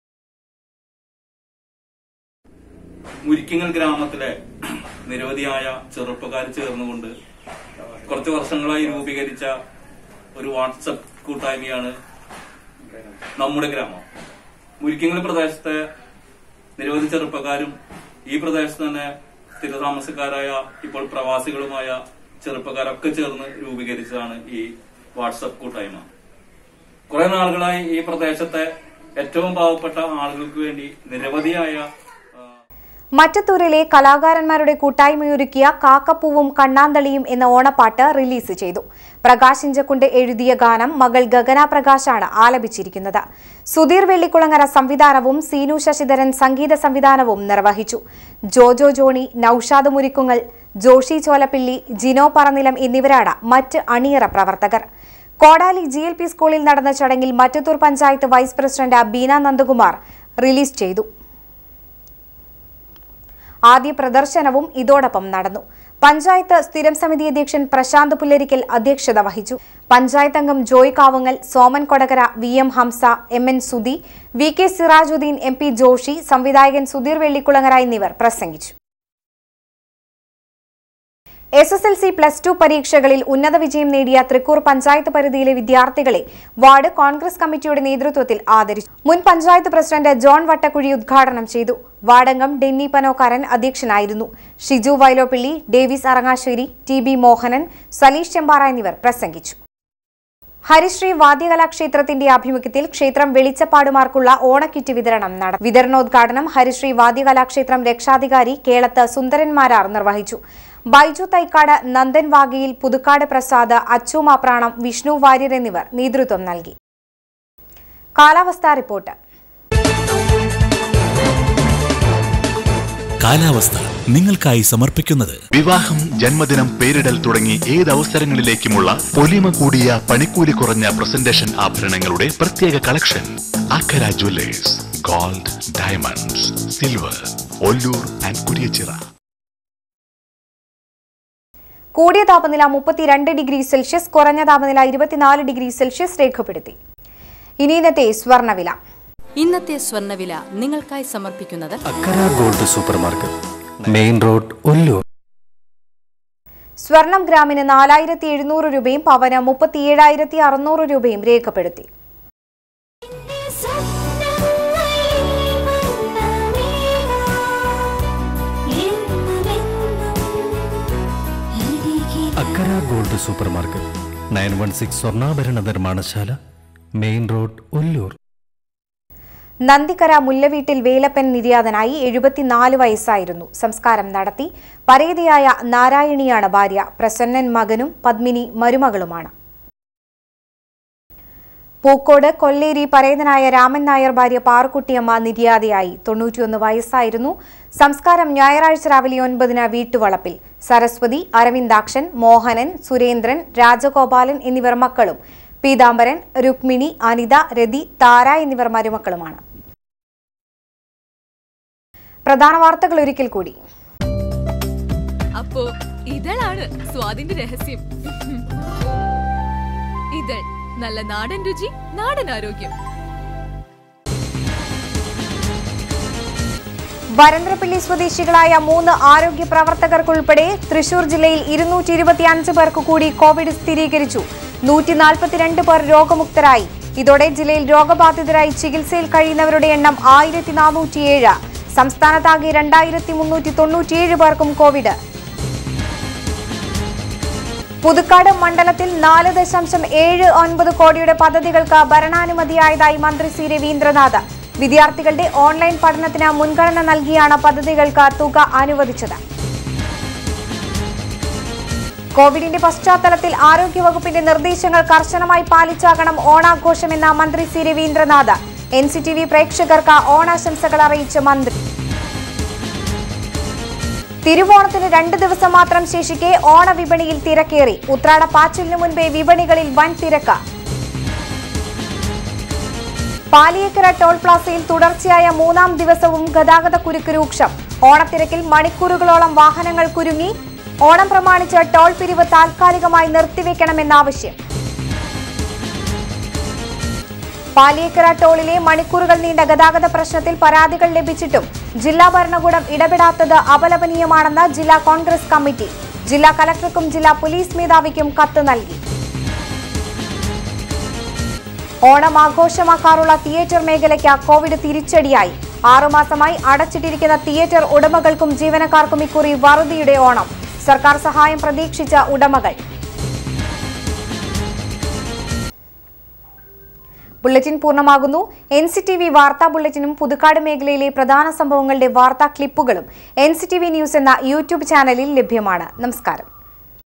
മുരിക്കിങ്ങൽ ഗ്രാമത്തിലെ നിരവധിയായ ചെറുപ്പക്കാർ ചേർന്നുകൊണ്ട് കുറച്ച് വർഷങ്ങളായി രൂപീകരിച്ച ഒരു വാട്സപ്പ് കൂട്ടായ്മയാണ് നമ്മുടെ ഗ്രാമം മുരിക്കിങ്ങൽ പ്രദേശത്തെ നിരവധി ചെറുപ്പക്കാരും ഈ പ്രദേശത്ത് തന്നെ സ്ഥിരതാമസക്കാരായ ഇപ്പോൾ പ്രവാസികളുമായ ചെറുപ്പക്കാരൊക്കെ ചേർന്ന് രൂപീകരിച്ചതാണ് ഈ വാട്സപ്പ് കൂട്ടായ്മ കുറെ നാളുകളായി ഈ പ്രദേശത്തെ ഏറ്റവും പാവപ്പെട്ട ആളുകൾക്ക് വേണ്ടി നിരവധിയായ ആ, മറ്റത്തൂരിലെ കലാകാരന്മാരുടെ കൂട്ടായ്മയൊരുക്കിയ കാക്കപ്പൂവും കണ്ണാന്തളിയും എന്ന ഓണപ്പാട്ട് റിലീസ് ചെയ്തു പ്രകാശ് ഇഞ്ചക്കുണ്ട് എഴുതിയ ഗാനം മകൾ ഗഗന പ്രകാശാണ് ആലപിച്ചിരിക്കുന്നത് സുധീർ വെള്ളിക്കുളങ്ങര സംവിധാനവും സീനു ശശിധരൻ സംഗീത സംവിധാനവും നിർവഹിച്ചു ജോജോ ജോണി നൌഷാദ് മുരിക്കുങ്ങൽ ജോഷി ചോലപ്പിള്ളി ജിനോ പറനിലം എന്നിവരാണ് മറ്റ് അണിയറ പ്രവർത്തകർ കോടാലി ജി എൽ പി സ്കൂളിൽ നടന്ന ചടങ്ങിൽ Mattathur panchayat vice president Beena Nandakumar release ചെയ്തു ആദ്യ പ്രദർശനവും ഇതോടൊപ്പം നടന്നു പഞ്ചായത്ത് സ്ഥിരം സമിതി അധ്യക്ഷൻ പ്രശാന്ത് പുല്ലരിക്കൽ അധ്യക്ഷത വഹിച്ചു പഞ്ചായത്ത് അംഗം Joy Kavungal Soman Kodakara V M Hamsa M N Sudhi V K Sirajudheen M P Joshy സംവിധായകൻ സുധീർ വെള്ളിക്കുളങ്ങര എന്നിവർ പ്രസംഗിച്ചു S S L C plus two പരീക്ഷകളിൽ ഉന്നത വിജയം നേടിയ തൃക്കൂർ പഞ്ചായത്ത് പരിധിയിലെ വിദ്യാർത്ഥികളെ വാർഡ് കോൺഗ്രസ് കമ്മിറ്റിയുടെ നേതൃത്വത്തിൽ ആദരിച്ചു മുൻ പഞ്ചായത്ത് പ്രസിഡന്റ് ജോൺ വട്ടക്കുഴി ഉദ്ഘാടനം ചെയ്തു വാർഡംഗം ഡെന്നി പനോക്കാരൻ അധ്യക്ഷനായിരുന്നു Shiju Vyloppilly Davis Arangassery T B Mohanan Saleesh Chembara എന്നിവർ പ്രസംഗിച്ചു ഹരിശ്രീ വാദ്യകലാക്ഷേത്രത്തിന്റെ ആഭിമുഖ്യത്തിൽ ക്ഷേത്രം വെളിച്ചപ്പാടുമാർക്കുള്ള ഓണക്കിറ്റ് വിതരണം നടത്തി വിതരണോദ്ഘാടനം ഹരിശ്രീ വാദ്യകലാക്ഷേത്രം രക്ഷാധികാരി കേളത്ത് സുന്ദരന്മാരാർ നിർവഹിച്ചു ബൈജു തൈക്കാട് നന്ദൻ വാഗയിൽ പുതുക്കാട് പ്രസാദ് അച്ചു മാപ്രാണം വിഷ്ണു വാര്യർ എന്നിവർ നേതൃത്വം നൽകി കാലാവസ്ഥാ റിപ്പോർട്ട് കാലാവസ്ഥ നിങ്ങൾക്കായി സമർപ്പിക്കുന്നത് വിവാഹം ജന്മദിനം പേരിടൽ തുടങ്ങി ഏത് അവസരങ്ങളിലേക്കുമുള്ള പൊലിമ കൂടിയ പണിക്കൂലി കുറഞ്ഞ പ്രസന്റേഷൻ ആഭരണങ്ങളുടെ പ്രത്യേക collection Akkara jewellers gold diamonds silver Ollur and Kuriachira കൂടിയ താപനില മുപ്പത്തിരണ്ട് ഡിഗ്രി സെൽഷ്യസ് കുറഞ്ഞ താപനില ഇരുപത്തിനാല് ഡിഗ്രി സെൽഷ്യസ് രേഖപ്പെടുത്തി ഇനി ഇന്നത്തെ സ്വർണ്ണവില ഇന്നത്തെ സ്വർണ്ണവില നിങ്ങൾക്കായി സമർപ്പിക്കുന്നത് Akkara gold super market main road Ollur സ്വർണം ഗ്രാമിന് നാലായിരത്തി എഴുന്നൂറ് രൂപയും പവന് മുപ്പത്തിയേഴായിരത്തി അറുന്നൂറ് രൂപയും രേഖപ്പെടുത്തി Akkara gold super market nine one six സ്വർണ്ണാഭരണ നിർമ്മാണശാല മെയിൻ റോഡ് ഒല്ലൂർ നന്ദിക്കര മുല്ലവീട്ടിൽ വേലപ്പൻ നിര്യാതനായി എഴുപത്തിനാല് വയസ്സായിരുന്നു സംസ്കാരം നടത്തി പരേതയായ നാരായണിയാണ് ഭാര്യ പ്രസന്നൻ മകനും പത്മിനി മരുമകളുമാണ് പൂക്കോട് കൊല്ലേരി പരേതനായ രാമൻ നായർ ഭാര്യ പാറുക്കുട്ടിയമ്മ നിര്യാതയായി തൊണ്ണൂറ്റിയൊന്ന് വയസ്സായിരുന്നു സംസ്കാരം ഞായറാഴ്ച രാവിലെ ഒൻപതിന് വീട്ടുവളപ്പിൽ സരസ്വതി അരവിന്ദാക്ഷൻ മോഹനൻ സുരേന്ദ്രൻ രാജഗോപാലൻ എന്നിവർ മക്കളും പീതാംബരൻ രുക്മിണി അനിത രതി താര എന്നിവർ മരുമക്കളുമാണ് പ്രധാന വാർത്തകൾ ഒരിക്കൽ കൂടി അപ്പോ ഇതളാണ് സ്വാദിന്റെ രഹസ്യം ഇതൾ നല്ല നാടൻ രുചി നാടൻ ആരോഗ്യം വരന്തരപ്പള്ളി സ്വദേശികളായ മൂന്ന് ആരോഗ്യ പ്രവർത്തകർക്കുൾപ്പെടെ തൃശൂർ ജില്ലയിൽ ഇരുന്നൂറ്റി ഇരുപത്തിയഞ്ച് പേർക്ക് കൂടി കോവിഡ് സ്ഥിരീകരിച്ചു നൂറ്റി നാൽപ്പത്തിരണ്ട് പേർ രോഗമുക്തരായി ഇതോടെ ജില്ലയിൽ രോഗബാധിതരായി ചികിത്സയിൽ കഴിയുന്നവരുടെ എണ്ണം ആയിരത്തി നാനൂറ്റിയേഴ് സംസ്ഥാനത്താകെ രണ്ടായിരത്തി മുന്നൂറ്റി തൊണ്ണൂറ്റിയേഴ് പേർക്കും കോവിഡ് പുതുക്കാട് മണ്ഡലത്തിൽ നാല് ദശാംശം ഏഴ് ഒൻപത് കോടിയുടെ പദ്ധതികൾക്ക് ഭരണാനുമതിയായതായി മന്ത്രി സി രവീന്ദ്രനാഥ് വിദ്യാർത്ഥികളുടെ ഓൺലൈൻ പഠനത്തിന് മുൻഗണന നൽകിയാണ് പദ്ധതികൾക്ക് തുക അനുവദിച്ചത് കോവിഡിന്റെ പശ്ചാത്തലത്തിൽ ആരോഗ്യവകുപ്പിന്റെ നിർദ്ദേശങ്ങൾ കർശനമായി പാലിച്ചാകണം ഓണാഘോഷമെന്ന മന്ത്രി C Ravindranath N C T V പ്രേക്ഷകർക്ക് ഓണാശംസകൾ അറിയിച്ച മന്ത്രി തിരുവോണത്തിന് രണ്ട് ദിവസം മാത്രം ശേഷിക്കെ ഓണവിപണിയിൽ തിരക്കേറി ഉത്രാട പാച്ചിലിനു മുൻപേ വിപണികളിൽ വൻ തിരക്ക് പാലിയേക്കര ടോൾ പ്ലാസയിൽ തുടർച്ചയായ മൂന്നാം ദിവസവും ഗതാഗത കുരുക്ക് രൂക്ഷം ഓണത്തിരക്കിൽ മണിക്കൂറുകളോളം വാഹനങ്ങൾ കുരുങ്ങി ഓണം പ്രമാണിച്ച് ടോൾ പിരിവ് താൽക്കാലികമായി നിർത്തിവെക്കണമെന്നാവശ്യം പാലിയേക്കര ടോളിലെ മണിക്കൂറുകൾ നീണ്ട ഗതാഗത പ്രശ്നത്തിൽ പരാതികൾ ലഭിച്ചിട്ടും ജില്ലാ ഭരണകൂടം ഇടപെടാത്തത് അപലപനീയമാണെന്ന് ജില്ലാ കോൺഗ്രസ് കമ്മിറ്റി ജില്ലാ കലക്ടർക്കും ജില്ലാ പോലീസ് മേധാവിക്കും കത്ത് നൽകി ഓണം ആഘോഷമാക്കാറുള്ള തിയേറ്റർ മേഖലയ്ക്ക് കോവിഡ് തിരിച്ചടിയായി ആറുമാസമായി അടച്ചിട്ടിരിക്കുന്ന തിയേറ്റർ ഉടമകൾക്കും ജീവനക്കാർക്കും ഇക്കുറി വറുതിയുടെ ഓണം സർക്കാർ സഹായം പ്രതീക്ഷിച്ച ഉടമകൾ ബുള്ളറ്റിൻ പൂർണ്ണമാകുന്നു എൻ സി ടി വി വാർത്താ ബുള്ളറ്റിനും പുതുക്കാട് മേഖലയിലെ പ്രധാന സംഭവങ്ങളുടെ വാർത്താ ക്ലിപ്പുകളും N C T V news എന്ന യൂട്യൂബ് ചാനലിൽ ലഭ്യമാണ് നമസ്കാരം